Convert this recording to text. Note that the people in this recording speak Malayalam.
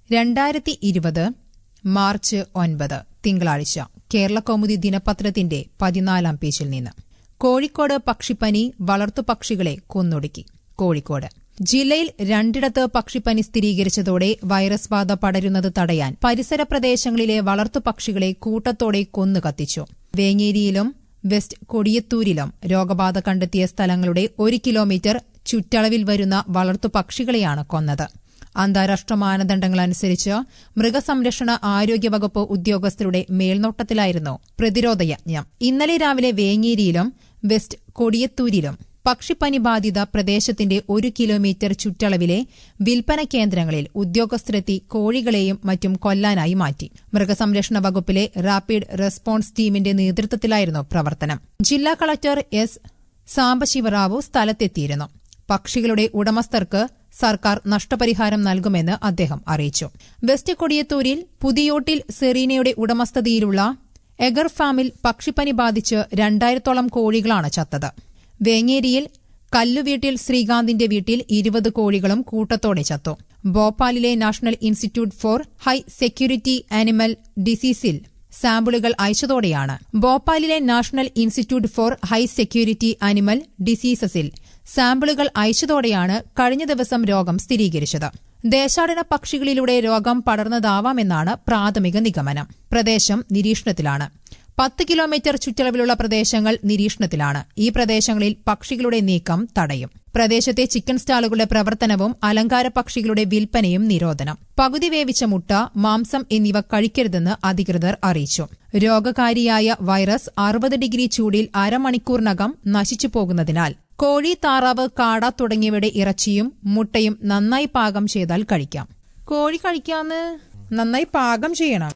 രണ്ടായിരത്തി ഇരുപത് മാർച്ച് ഒൻപത് തിങ്കളാഴ്ച കേരളകൗമുദി ദിനപത്രത്തിന്റെ പതിനാലാം പേജിൽ നിന്ന് കോഴിക്കോട് പക്ഷിപ്പനി വളർത്തുപക്ഷികളെ കൊന്നൊടുക്കി കോഴിക്കോട് ജില്ലയിൽ രണ്ടിടത്ത് പക്ഷിപ്പനി സ്ഥിരീകരിച്ചതോടെ വൈറസ് ബാധ പടരുന്നത് തടയാൻ പരിസര പ്രദേശങ്ങളിലെ വളർത്തുപക്ഷികളെ കൂട്ടത്തോടെ കൊന്നു കത്തിച്ചു വേങ്ങേരിയിലും വെസ്റ്റ് കൊടിയത്തൂരിലും രോഗബാധ കണ്ടെത്തിയ സ്ഥലങ്ങളുടെ ഒരു കിലോമീറ്റർ ചുറ്റളവിൽ വരുന്ന വളർത്തുപക്ഷികളെയാണ് കൊന്നത് അന്താരാഷ്ട്ര മാനദണ്ഡങ്ങൾ അനുസരിച്ച് മൃഗസംരക്ഷണ ആരോഗ്യവകുപ്പ് ഉദ്യോഗസ്ഥരുടെ മേൽനോട്ടത്തിലായിരുന്നു പ്രതിരോധ യജ്ഞം ഇന്നലെ രാവിലെ വേങ്ങേരിയിലും വെസ്റ്റ് കൊടിയത്തൂരിലും പക്ഷിപ്പനി ബാധിത പ്രദേശത്തിന്റെ ഒരു കിലോമീറ്റർ ചുറ്റളവിലെ വിൽപ്പന കേന്ദ്രങ്ങളിൽ ഉദ്യോഗസ്ഥരെത്തി കോഴികളെയും മറ്റും കൊല്ലാനായി മാറ്റി മൃഗസംരക്ഷണ വകുപ്പിലെ റാപ്പിഡ് റെസ്പോൺസ് ടീമിന്റെ നേതൃത്വത്തിലായിരുന്നു പ്രവർത്തനം ജില്ലാ കളക്ടർ എസ് സാംബശിവറാവു സ്ഥലത്തെത്തിയിരുന്നു പക്ഷികളുടെ ഉടമസ്ഥർക്ക് സർക്കാർ നഷ്ടപരിഹാരം നൽകുമെന്ന് അദ്ദേഹം അറിയിച്ചു വെസ്റ്റ് കൊടിയത്തൂരിൽ പുതിയോട്ടിൽ സെറീനയുടെ ഉടമസ്ഥതയിലുള്ള എഗർ ഫാമിൽ പക്ഷിപ്പനി ബാധിച്ച് രണ്ടായിരത്തോളം കോഴികളാണ് ചത്തത് വേങ്ങേരിയിൽ കല്ലുവീട്ടിൽ ശ്രീകാന്തിന്റെ വീട്ടിൽ ഇരുപത് കോഴികളും കൂട്ടത്തോടെ ചത്തു ഭോപ്പാലിലെ national institute for high security animal ഡിസീസിൽ സാമ്പിളുകൾ അയച്ചതോടെയാണ് ഭോപ്പാലിലെ national institute for high security animal ഡിസീസസിൽ സാമ്പിളുകൾ അയച്ചതോടെയാണ് കഴിഞ്ഞ ദിവസം രോഗം സ്ഥിരീകരിച്ചത് ദേശാടന പക്ഷികളിലൂടെ രോഗം പടർന്നതാവാമെന്നാണ് പ്രാഥമിക നിഗമനം പ്രദേശം നിരീക്ഷണത്തിലാണ് പത്ത് കിലോമീറ്റർ ചുറ്റളവിലുള്ള പ്രദേശങ്ങൾ നിരീക്ഷണത്തിലാണ് ഈ പ്രദേശങ്ങളിൽ പക്ഷികളുടെ നീക്കം തടയും പ്രദേശത്തെ ചിക്കൻ സ്റ്റാളുകളുടെ പ്രവർത്തനവും അലങ്കാര പക്ഷികളുടെ വിൽപ്പനയും നിരോധനം പകുതി വേവിച്ച മുട്ട മാംസം എന്നിവ കഴിക്കരുതെന്ന് അധികൃതർ അറിയിച്ചു രോഗകാരിയായ വൈറസ് അറുപത് ഡിഗ്രി ചൂടിൽ അരമണിക്കൂറിനകം നശിച്ചു പോകുന്നതിനാൽ കോഴി താറാവ് കാട തുടങ്ങിയവയുടെ ഇറച്ചിയും മുട്ടയും നന്നായി പാകം ചെയ്താൽ കഴിക്കാം കോഴി കഴിക്കാന്ന് നന്നായി പാകം ചെയ്യണം